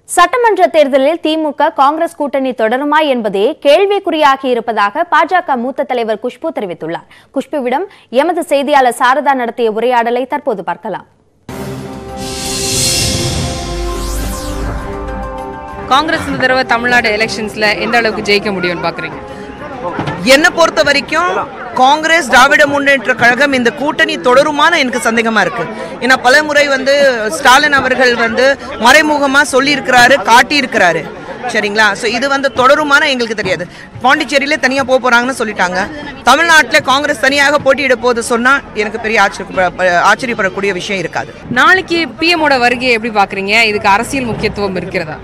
சட்டமன்ற தேர்தலில் திமுக காங்கிரஸ் கூட்டணி தொடருமா என்பதே கேள்விக்குறியாகி இருப்பதாக பாஜக மூத்த தலைவர் குஷ்பு தெரிவித்துள்ளார் குஷ்புவிடம் எமது செய்தியாளர் சாரதா நடத்திய உரையாடலை தற்போது பார்க்கலாம் காங்கிரஸ் இந்த தடவை தமிழ்நாடு எலெக்ஷன்ஸ்ல எந்த அளவுக்கு ஜெயிக்க முடியும்னு பாக்குறீங்க என்னை பொறுத்த வரைக்கும் காங்கிரஸ் திராவிட முன்னேற்ற கழகம் இந்த கூட்டணி தொடருமான எனக்கு சந்தேகமா இருக்கு ஏன்னா பல முறை வந்து ஸ்டாலின் அவர்கள் வந்து மறைமுகமா சொல்லியிருக்கிறாரு காட்டியிருக்கிறாரு சரிங்களா ஸோ இது வந்து தொடருமான எங்களுக்கு தெரியாது பாண்டிச்சேரியில தனியாக போக போறாங்கன்னு சொல்லிட்டாங்க தமிழ்நாட்டில் காங்கிரஸ் தனியாக போட்டியிட போது சொன்னா எனக்கு பெரிய ஆச்சரிய ஆச்சரியப்படக்கூடிய விஷயம் இருக்காது நாளைக்கு பிஎம்மோட வருகையை எப்படி பாக்குறீங்க இதுக்கு அரசியல் முக்கியத்துவம் இருக்கிறதா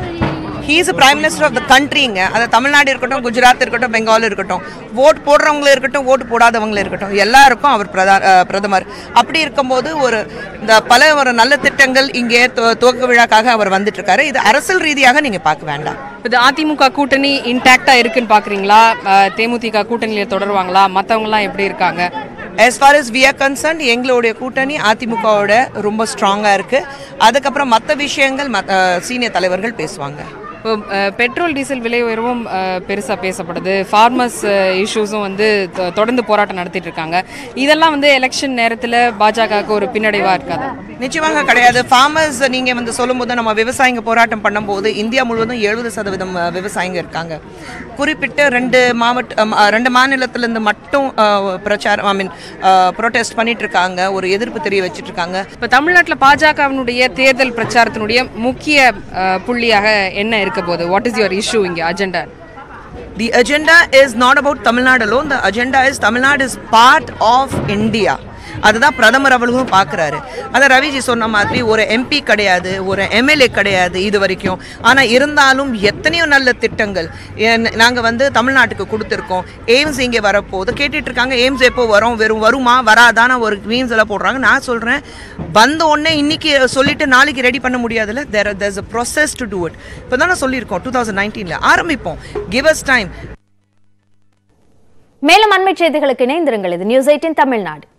he is prime minister of the கண்ட்ரிங்க அது தமிழ்நாடு இருக்கட்டும் குஜராத் இருக்கட்டும் பெங்கால் இருக்கட்டும் ஓட் போடுறவங்களும் இருக்கட்டும் ஓட்டு போடாதவங்களும் இருக்கட்டும் எல்லாருக்கும் அவர் பிரதா அஹ் பிரதமர் அப்படி இருக்கும்போது ஒரு இந்த பல ஒரு நல்ல திட்டங்கள் இங்கே துவ- துவக்க விழாக்காக அவர் வந்துட்டு இருக்காரு இது அரசியல் ரீதியாக நீங்க பார்க்க வேண்டாம் இது அதிமுக கூட்டணி இன்டாக்டா இருக்குன்னு பாக்குறீங்களா அஹ், தேமுதிக கூட்டணியில தொடருவாங்களா மத்தவங்க எல்லாம் எப்படி இருக்காங்க as far as we are concerned எங்களுடைய கூட்டணி அதிமுகவோட ரொம்ப ஸ்ட்ராங்காக இருக்குது அதுக்கப்புறம் மற்ற விஷயங்கள் மற்ற சீனியர் தலைவர்கள் பேசுவாங்க இப்போ அஹ், பெட்ரோல் டீசல் விலை உயர்வும் அஹ், பெருசா பேசப்படுது ஃபார்மர்ஸ் இஷ்யூஸும் வந்து தொ- தொடர்ந்து போராட்டம் நடத்திட்டு இருக்காங்க இதெல்லாம் வந்து எலெக்ஷன் நேரத்துல பாஜகவுக்கு ஒரு பின்னடைவா இருக்காதா நிச்சயமாக கிடையாது ஃபார்மர்ஸ் நீங்க வந்து சொல்லும்போது நம்ம விவசாயிங்க போராட்டம் பண்ணும்போது இந்தியா முழுவதும் எழுபது சதவீதம் அஹ், விவசாயிங்க இருக்காங்க குறிப்பிட்ட ரெண்டு மாவட்ட அம், அஹ், ரெண்டு மாநிலத்திலிருந்து மட்டும் அஹ், பிரச்சாரம் ஐ மீன் ப்ரொடெஸ்ட் பண்ணிட்டு இருக்காங்க ஒரு எதிர்ப்பு தெரிய வச்சிட்டு இருக்காங்க இப்போ தமிழ்நாட்டில் பாஜகவினுடைய தேர்தல் பிரச்சாரத்தினுடைய முக்கிய அஹ், புள்ளியாக என்ன இருக்க போகுது வாட் இஸ் யுவர் இஷ்யூ இங்கே agenda the agenda is not about Tamil Nadu alone the agenda is Tamil Nadu is part of India அதுதான் பிரதமர் அவர்களும் பார்க்குறாரு அதான் ரவிஜி சொன்ன மாதிரி ஒரு எம்பி கிடையாது ஒரு எம்எல்ஏ கிடையாது இது வரைக்கும் ஆனால் இருந்தாலும் எத்தனையோ நல்ல திட்டங்கள் நாங்கள் வந்து தமிழ்நாட்டுக்கு கொடுத்துருக்கோம் எய்ம்ஸ் இங்கே வரப்போகுது கேட்டுட்டு இருக்காங்க எய்ம்ஸ் எப்போ வரும் வெறும் வருமா வராதான ஒரு மீம்ஸ் எல்லாம் போடுறாங்க நான் சொல்கிறேன் வந்த உடனே இன்னைக்கு சொல்லிட்டு நாளைக்கு ரெடி பண்ண முடியாதுல்ல தேர் there's a process to do it இப்போ தானே சொல்லியிருக்கோம் டூ தௌசண்ட் நைன்டீனில் ஆரம்பிப்போம் கிவ் அஸ் டைம் மேலும் அண்மை செய்திகளுக்கு இணைந்திருங்கள் இது நியூஸ் எயிட்டின் தமிழ்நாடு